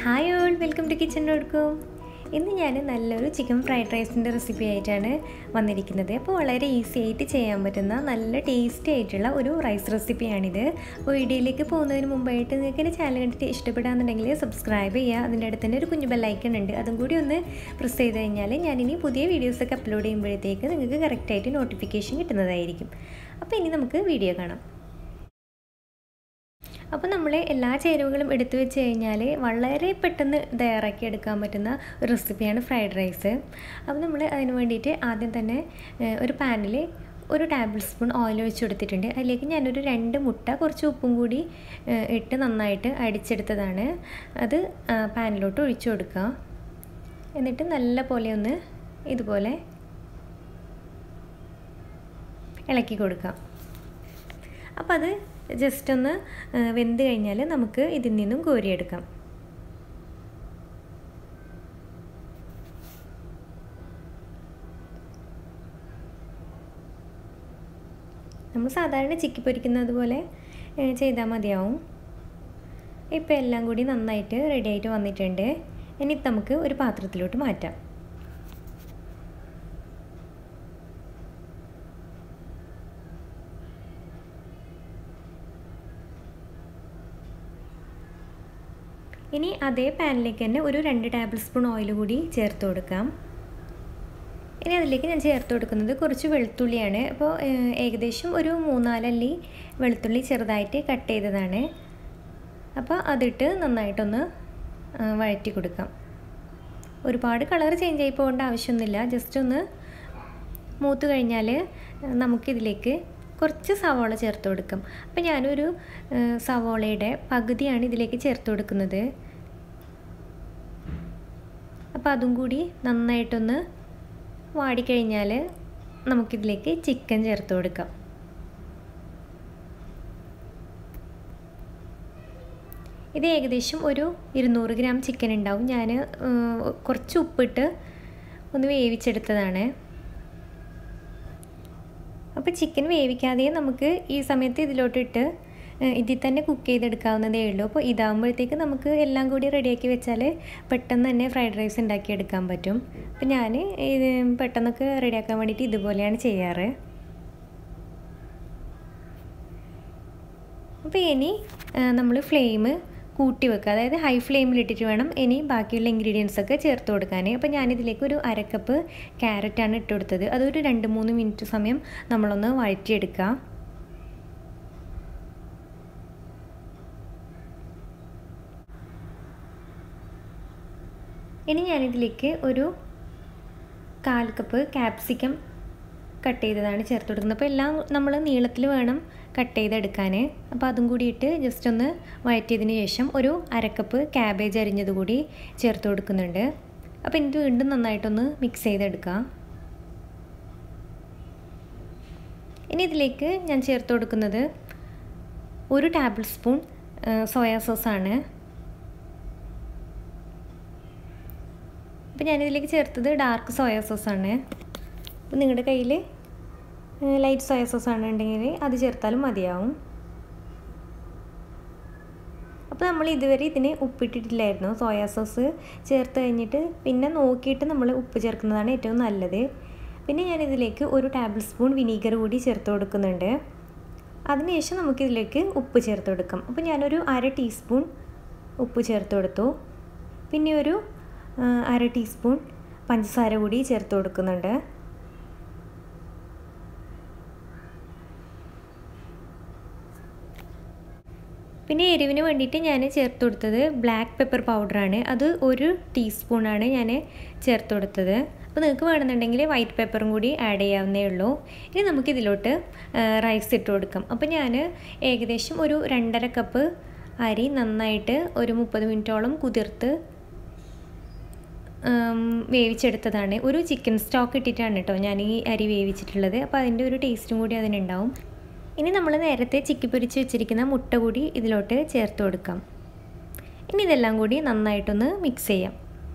hi all welcome to kitchen dot com ഇന്ന് ഞാൻ നല്ലൊരു ചിക്കൻ ഫ്രൈഡ് റൈസിൻ്റെ റെസിപ്പി ആയിട്ടാണ് വന്നിരിക്കുന്നത് അപ്പോൾ വളരെ ഈസി ആയിട്ട് ചെയ്യാൻ പറ്റുന്ന നല്ല ടേസ്റ്റി ആയിട്ടുള്ള ഒരു റൈസ് റെസിപ്പിയാണിത് അപ്പോൾ വീഡിയോയിലേക്ക് പോകുന്നതിന് മുമ്പായിട്ട് നിങ്ങൾക്ക് എൻ്റെ ചാനൽ കണ്ടിട്ട് ഇഷ്ടപ്പെടാന്നുണ്ടെങ്കിൽ സബ്സ്ക്രൈബ് ചെയ്യുക അതിൻ്റെ അടുത്ത് തന്നെ ഒരു കുഞ്ഞു ബെല്ലൈക്കൺ ഉണ്ട് അതും കൂടി ഒന്ന് പ്രസ് ചെയ്ത് കഴിഞ്ഞാൽ ഞാനിനി പുതിയ വീഡിയോസൊക്കെ അപ്ലോഡ് ചെയ്യുമ്പോഴത്തേക്ക് നിങ്ങൾക്ക് കറക്റ്റായിട്ട് നോട്ടിഫിക്കേഷൻ കിട്ടുന്നതായിരിക്കും അപ്പോൾ ഇനി നമുക്ക് വീഡിയോ കാണാം അപ്പോൾ നമ്മൾ എല്ലാ ചേരുവകളും എടുത്തു വെച്ച് കഴിഞ്ഞാൽ വളരെ പെട്ടെന്ന് തയ്യാറാക്കി എടുക്കാൻ പറ്റുന്ന ഒരു റെസിപ്പിയാണ് ഫ്രൈഡ് റൈസ് അപ്പോൾ നമ്മൾ അതിന് വേണ്ടിയിട്ട് ആദ്യം തന്നെ ഒരു പാനിൽ ഒരു ടേബിൾ സ്പൂൺ ഓയിൽ ഒഴിച്ച് കൊടുത്തിട്ടുണ്ട് അതിലേക്ക് ഞാനൊരു രണ്ട് മുട്ട കുറച്ച് ഉപ്പും കൂടി ഇട്ട് നന്നായിട്ട് അടിച്ചെടുത്തതാണ് അത് പാനിലോട്ട് ഒഴിച്ചു കൊടുക്കുക എന്നിട്ട് നല്ല പോലെ ഒന്ന് ഇതുപോലെ ഇളക്കി കൊടുക്കാം അപ്പോൾ അത് ജസ്റ്റ് ഒന്ന് വെന്ത് കഴിഞ്ഞാൽ നമുക്ക് ഇതിൽ നിന്നും കോരിയെടുക്കാം നമ്മൾ സാധാരണ ചിക്കി പൊരിക്കുന്നത് പോലെ ചെയ്താൽ മതിയാവും ഇപ്പോൾ എല്ലാം കൂടി നന്നായിട്ട് റെഡി ആയിട്ട് വന്നിട്ടുണ്ട് ഇനി നമുക്ക് ഒരു പാത്രത്തിലോട്ട് മാറ്റാം ഇനി അതേ പാനിലേക്ക് തന്നെ ഒരു രണ്ട് ടേബിൾ സ്പൂൺ ഓയിൽ കൂടി ചേർത്ത് കൊടുക്കാം ഇനി അതിലേക്ക് ഞാൻ ചേർത്ത് കൊടുക്കുന്നത് കുറച്ച് വെളുത്തുള്ളിയാണ് അപ്പോൾ ഏകദേശം ഒരു മൂന്നാലല്ലി വെളുത്തുള്ളി ചെറുതായിട്ട് കട്ട് ചെയ്തതാണ് അപ്പോൾ അതിട്ട് നന്നായിട്ടൊന്ന് വഴറ്റി കൊടുക്കാം ഒരുപാട് കളർ ചേഞ്ച് ആയി പോകേണ്ട ആവശ്യമൊന്നുമില്ല ജസ്റ്റ് ഒന്ന് മൂത്ത് കഴിഞ്ഞാൽ നമുക്കിതിലേക്ക് കുറച്ച് സവോള ചേർത്ത് കൊടുക്കാം അപ്പോൾ ഞാനൊരു സവോളയുടെ പകുതിയാണ് ഇതിലേക്ക് ചേർത്ത് കൊടുക്കുന്നത് അപ്പോൾ അതും കൂടി നന്നായിട്ടൊന്ന് വാടിക്കഴിഞ്ഞാൽ നമുക്കിതിലേക്ക് ചിക്കൻ ചേർത്ത് കൊടുക്കാം ഇത് ഏകദേശം ഒരു ഇരുന്നൂറ് ഗ്രാം ചിക്കൻ ഉണ്ടാവും ഞാൻ കുറച്ച് ഉപ്പിട്ട് ഒന്ന് വേവിച്ചെടുത്തതാണ് അപ്പോൾ ചിക്കൻ വേവിക്കാതെ നമുക്ക് ഈ സമയത്ത് ഇതിലോട്ടിട്ട് ഇതിൽ തന്നെ കുക്ക് ചെയ്തെടുക്കാവുന്നതേ ഉള്ളൂ അപ്പോൾ ഇതാകുമ്പോഴത്തേക്ക് നമുക്ക് എല്ലാം കൂടി റെഡിയാക്കി വെച്ചാൽ പെട്ടെന്ന് തന്നെ ഫ്രൈഡ് റൈസ് ഉണ്ടാക്കിയെടുക്കാൻ പറ്റും അപ്പോൾ ഞാൻ ഇത് പെട്ടെന്നൊക്കെ റെഡിയാക്കാൻ വേണ്ടിയിട്ട് ഇതുപോലെയാണ് ചെയ്യാറ് അപ്പോൾ ഇനി നമ്മൾ ഫ്ലെയിം കൂട്ടി വെക്കുക അതായത് ഹൈ ഫ്ലെയിമിലിട്ടിട്ട് വേണം ഇനി ബാക്കിയുള്ള ഇൻഗ്രീഡിയൻസ് ഒക്കെ ചേർത്ത് കൊടുക്കാൻ അപ്പോൾ ഞാനിതിലേക്ക് ഒരു അരക്കപ്പ് ക്യാരറ്റാണ് ഇട്ട് കൊടുത്തത് അതൊരു രണ്ട് മൂന്ന് മിനിറ്റ് സമയം നമ്മളൊന്ന് വഴറ്റിയെടുക്കുക ഇനി ഞാനിതിലേക്ക് ഒരു കാൽ കപ്പ് ക്യാപ്സിക്കം കട്ട് ചെയ്തതാണ് ചേർത്ത് കൊടുക്കുന്നത് അപ്പോൾ എല്ലാം നമ്മൾ നീളത്തിൽ വേണം കട്ട് ചെയ്തെടുക്കാൻ അപ്പോൾ അതും കൂടി ഇട്ട് ജസ്റ്റ് ഒന്ന് വഴറ്റിയതിന് ശേഷം ഒരു അരക്കപ്പ് ക്യാബേജ് അരിഞ്ഞത് കൂടി ചേർത്ത് കൊടുക്കുന്നുണ്ട് അപ്പോൾ ഇത് വീണ്ടും നന്നായിട്ടൊന്ന് മിക്സ് ചെയ്തെടുക്കാം ഇനി ഇതിലേക്ക് ഞാൻ ചേർത്ത് കൊടുക്കുന്നത് ഒരു ടേബിൾ സ്പൂൺ സോയാ സോസാണ് അപ്പോൾ ഞാനിതിലേക്ക് ചേർത്തത് ഡാർക്ക് സോയാ സോസാണ് അപ്പോൾ നിങ്ങളുടെ കയ്യിൽ ലൈറ്റ് സോയ സോസ് ആണെന്നുണ്ടെങ്കിൽ അത് ചേർത്താലും മതിയാവും അപ്പോൾ നമ്മൾ ഇതുവരെ ഇതിന് ഉപ്പിട്ടിട്ടില്ലായിരുന്നു സോയാ സോസ് ചേർത്ത് കഴിഞ്ഞിട്ട് പിന്നെ നോക്കിയിട്ട് നമ്മൾ ഉപ്പ് ചേർക്കുന്നതാണ് ഏറ്റവും നല്ലത് പിന്നെ ഞാനിതിലേക്ക് ഒരു ടേബിൾ സ്പൂൺ വിനീഗർ കൂടി ചേർത്ത് കൊടുക്കുന്നുണ്ട് അതിനുശേഷം നമുക്കിതിലേക്ക് ഉപ്പ് ചേർത്ത് കൊടുക്കാം അപ്പോൾ ഞാനൊരു അര ടീസ്പൂൺ ഉപ്പ് ചേർത്ത് കൊടുത്തു പിന്നെ ഒരു അര ടീസ്പൂൺ പഞ്ചസാര കൂടി ചേർത്ത് കൊടുക്കുന്നുണ്ട് പിന്നെ എരിവിന് വേണ്ടിയിട്ട് ഞാൻ ചേർത്ത് കൊടുത്തത് ബ്ലാക്ക് പെപ്പർ പൗഡറാണ് അത് ഒരു ടീസ്പൂണാണ് ഞാൻ ചേർത്ത് കൊടുത്തത് അപ്പോൾ നിങ്ങൾക്ക് വേണമെന്നുണ്ടെങ്കിൽ വൈറ്റ് പെപ്പറും കൂടി ആഡ് ചെയ്യാവുന്നേ ഉള്ളൂ ഇനി നമുക്കിതിലോട്ട് റൈസ് ഇട്ട് കൊടുക്കാം അപ്പോൾ ഞാൻ ഏകദേശം ഒരു രണ്ടര കപ്പ് അരി നന്നായിട്ട് ഒരു മുപ്പത് മിനിറ്റോളം കുതിർത്ത് വേവിച്ചെടുത്തതാണ് ഒരു ചിക്കൻ സ്റ്റോക്ക് ഇട്ടിട്ടാണ് കേട്ടോ ഞാൻ ഈ അരി വേവിച്ചിട്ടുള്ളത് അപ്പോൾ അതിൻ്റെ ഒരു ടേസ്റ്റും കൂടി അതിനുണ്ടാവും ഇനി നമ്മൾ നേരത്തെ ചിക്കി പൊരിച്ച് വെച്ചിരിക്കുന്ന മുട്ട കൂടി ഇതിലോട്ട് ചേർത്ത് കൊടുക്കാം ഇനി ഇതെല്ലാം കൂടി നന്നായിട്ടൊന്ന് മിക്സ് ചെയ്യാം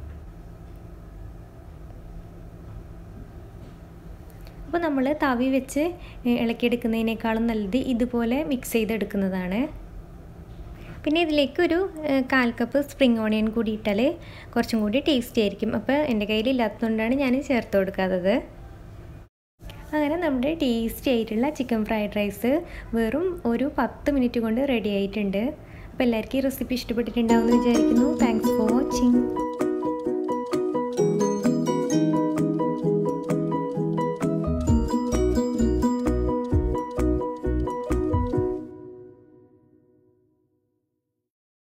അപ്പോൾ നമ്മൾ തവി വെച്ച് ഇളക്കിയെടുക്കുന്നതിനേക്കാളും നല്ലത് ഇതുപോലെ മിക്സ് ചെയ്തെടുക്കുന്നതാണ് പിന്നെ ഇതിലേക്ക് ഒരു കാൽ കപ്പ് സ്പ്രിങ് ഓണിയൻ കൂടി ഇട്ടാൽ കുറച്ചും കൂടി ടേസ്റ്റി ആയിരിക്കും അപ്പോൾ എൻ്റെ കയ്യിൽ ഇല്ലാത്തതുകൊണ്ടാണ് ഞാൻ ചേർത്ത് കൊടുക്കാത്തത് അങ്ങനെ നമ്മുടെ ടേസ്റ്റി ആയിട്ടുള്ള ചിക്കൻ ഫ്രൈഡ് റൈസ് വെറും ഒരു പത്ത് മിനിറ്റ് കൊണ്ട് റെഡി ആയിട്ടുണ്ട് അപ്പോൾ എല്ലാവർക്കും ഈ റെസിപ്പി ഇഷ്ടപ്പെട്ടിട്ടുണ്ടാവുമെന്ന് വിചാരിക്കുന്നു താങ്ക്സ് ഫോർ വാച്ചിങ്